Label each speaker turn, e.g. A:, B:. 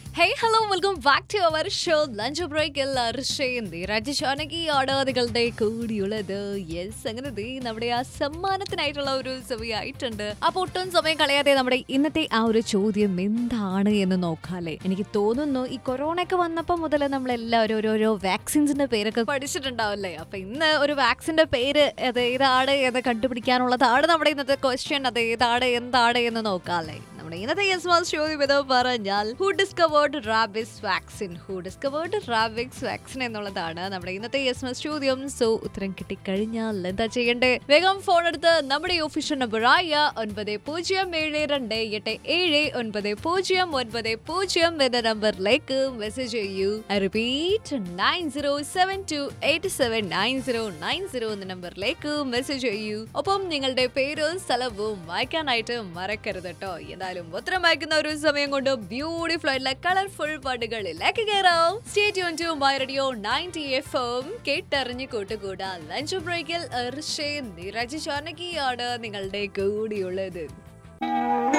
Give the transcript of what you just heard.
A: hey hello welcome back to our show lunch break എല്ലാവരും രാജശാനകിയാണ് നിങ്ങളുടെ കൂടിയുള്ളത് യെസ് അങ്ങനെ ദേ നമ്മുടെ ആ സമ്മാനത്തിനായിട്ടുള്ള ഒരു സമയമായിട്ടുണ്ട് അപ്പൊ ഒട്ടും സമയം കളയാതെ നമ്മുടെ ഇന്നത്തെ ആ ഒരു ചോദ്യം എന്താണ് എന്ന് നോക്കാല്ലേ എനിക്ക് തോന്നുന്നു ഈ കൊറോണ ഒക്കെ വന്നപ്പോ മുതൽ നമ്മൾ എല്ലാവരും ഓരോരോ വാക്സിൻസിന്റെ പേരൊക്കെ പഠിച്ചിട്ടുണ്ടാവല്ലേ അപ്പൊ ഇന്ന് ഒരു വാക്സിന്റെ പേര് അത് ഏതാണ് എന്ന് കണ്ടുപിടിക്കാനുള്ളതാണ് നമ്മുടെ ഇന്നത്തെ ക്വസ്റ്റ്യൻ അത് ഏതാണ് എന്താണ് എന്ന് നോക്കാല്ലേ നമ്മുടെ ഇന്നത്തെ യെസ് മാസ് ചോദ്യം എന്ന് പറഞ്ഞാൽ who discovered rabies vaccine who discovered rabies vaccine എന്നുള്ളതാണ് നമ്മുടെ ഇന്നത്തെ യെസ് മാസ് ചോദ്യം സോ ഉത്തരം കിട്ടിക്കഴിഞ്ഞാൽ എന്താ ചെയ്യണ്ടേ വേഗം ഫോൺ എടുത്ത് നമ്മുടെ ഒഫീഷ്യൽ നമ്പറായ ഒൻപത് പൂജ്യം ഏഴ് രണ്ട് എട്ട് ഏഴ് ഒൻപത് പൂജ്യം ഒൻപത് പൂജ്യം എന്ന നമ്പറിലേക്ക് മെസ്സേജ് ചെയ്യൂ repeat nine zero seven two eight seven nine zero nine zero എന്ന നമ്പറിലേക്ക് മെസ്സേജ് ചെയ്യൂ ഒപ്പം നിങ്ങളുടെ പേരും സ്ഥലവും വായിക്കാനായിട്ട് മറക്കരുത് കേട്ടോ എന്തായാലും ഉത്തരം വായിക്കുന്ന ഒരു സമയം കൊണ്ട് ബ്യൂട്ടിഫുൾ ആയിട്ടുള്ള കളർഫുൾ പാട്ടുകളിലേക്ക് കയറാം stay tune to my radio ninety F M കേട്ടറിഞ്ഞ് കൂട്ടുകൂടാ ലഞ്ച് ബ്രേക്കിൽ നിരജ് ചാനകിയാണ് നിങ്ങളുടെ കൂടിയുള്ളത്